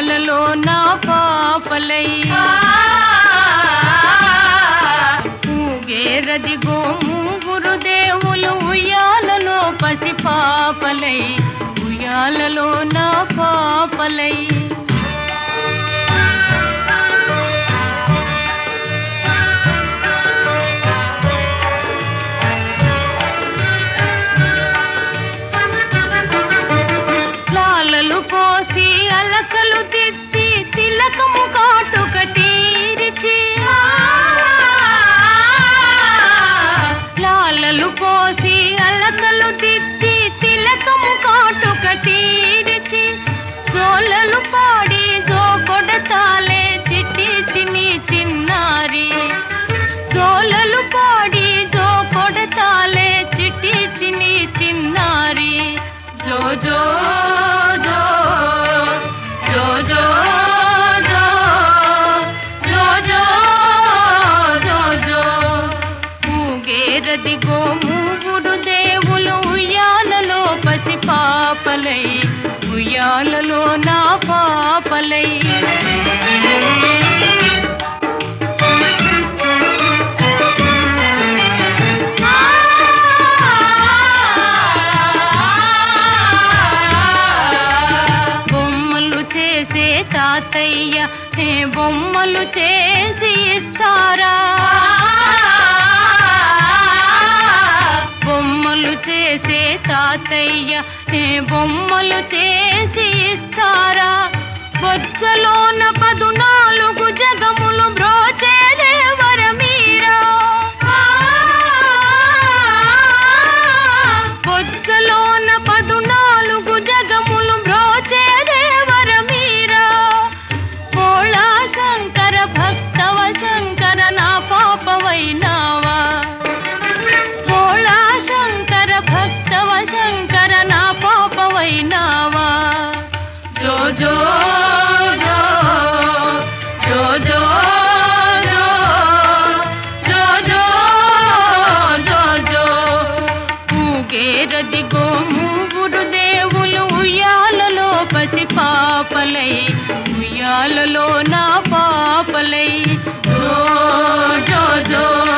ఉయ్యాలలో నా పాపలై ఊగేరదిగో మూగురు దేవులు ఉయ్యాలలో పసి పాపలై ఉయ్యాలలో నా పాపలై లాలలు పోసి అలకలు తెచ్చి తిలకము కాటుక తీరిచి లాలలు పోసి అలకలు తెచ్చి తిలకము కాటుక తీరిచి జోలలు పాడి జో కొడతాలే చిట్టి చిన్ని చిన్నారి జోలలు పాడి జో కొడతాలే చిట్టి చిన్ని చిన్నారి జో జో జో జో జో జో జో జో జో జో ఊగేరదిగో మూగురు దేవులు ఉయ్యాలలో పసి పాపలై ఉయ్యాలలో నా పాపలై బొమ్మలు చేసే తాతయ్య ఏ బొమ్మలు చేసి ఇస్తారా బొమ్మలు చేసే తాతయ్య ఏ బొమ్మలు చేసి ఇస్తారా బొచ్చలోన పదునాలుగు జగములు బ్రోచే దేవర మీరా బొచ్చలోన పదునాలుగు జగములు బ్రోచే దేవర మీరా భోళా శంకర భక్తవ శంకర నా పాపవైనావా భోళా శంకర భక్తవ శంకర నా పాపవైనావా జో జో జో జో జో జో జో జో జో ఊగేరదిగో మూగురు దేవులు ఉయ్యాలలో పసి పాపలై ఉయ్యాలలో నా పాపలై జో జో జో